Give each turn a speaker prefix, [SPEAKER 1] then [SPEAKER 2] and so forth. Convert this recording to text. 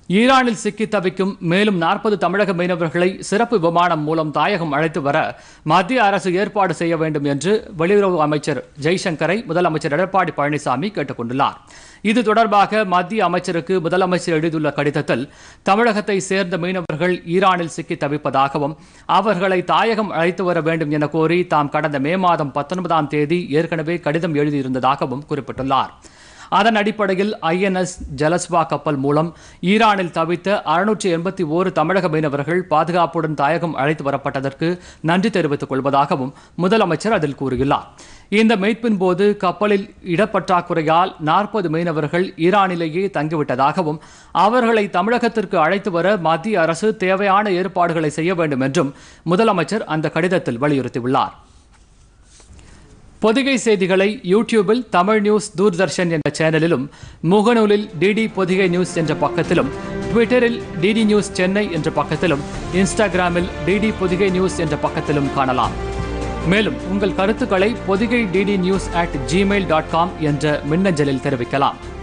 [SPEAKER 1] ஈரானில் சிக்கி தவிக்கும் மேலும் நாற்பது தமிழக மீனவர்களை சிறப்பு விமானம் மூலம் தாயகம் அழைத்து வர மத்திய அரசு ஏற்பாடு செய்ய வேண்டும் என்று வெளியுறவு அமைச்சர் ஜெய்சங்கரை முதலமைச்சர் எடப்பாடி பழனிசாமி கேட்டுக் கொண்டுள்ளார் இது தொடர்பாக மத்திய அமைச்சருக்கு முதலமைச்சர் எழுதியுள்ள கடிதத்தில் தமிழகத்தை சேர்ந்த மீனவர்கள் ஈரானில் சிக்கி தவிப்பதாகவும் அவர்களை தாயகம் அழைத்து வர வேண்டும் என கோரி தாம் கடந்த மே மாதம் பத்தொன்பதாம் தேதி ஏற்கனவே கடிதம் எழுதியிருந்ததாகவும் குறிப்பிட்டுள்ளார் அதன் அடிப்படையில் ஐஎன்எஸ் ஜலஸ்வா கப்பல் மூலம் ஈரானில் தவித்த அறுநூற்றி எண்பத்தி ஓரு தமிழக மீனவர்கள் பாதுகாப்புடன் தாயகம் அழைத்து வரப்பட்டதற்கு நன்றி தெரிவித்துக் கொள்வதாகவும் முதலமைச்சர் அதில் கூறியுள்ளார் இந்த மீட்பின் போது கப்பலில் இடப்பற்றாக்குறையால் நாற்பது மீனவர்கள் ஈரானிலேயே தங்கிவிட்டதாகவும் அவர்களை தமிழகத்திற்கு அழைத்து வர மத்திய அரசு தேவையான ஏற்பாடுகளை செய்ய வேண்டும் என்றும் முதலமைச்சர் அந்த கடிதத்தில் வலியுறுத்தியுள்ளார் பொதிகை செய்திகளை யூடியூபில் தமிழ் நியூஸ் தூர்தர்ஷன் என்ற சேனலிலும் முகநூலில் டிடி பொதிகை நியூஸ் என்ற பக்கத்திலும் ட்விட்டரில் டிடி நியூஸ் சென்னை என்ற பக்கத்திலும் இன்ஸ்டாகிராமில் டிடி பொதிகை நியூஸ் என்ற பக்கத்திலும் காணலாம் மேலும் உங்கள் கருத்துக்களை Podhigai DD news at gmail dot com என்ற மின்னஞ்சலில் தெரிவிக்கலாம்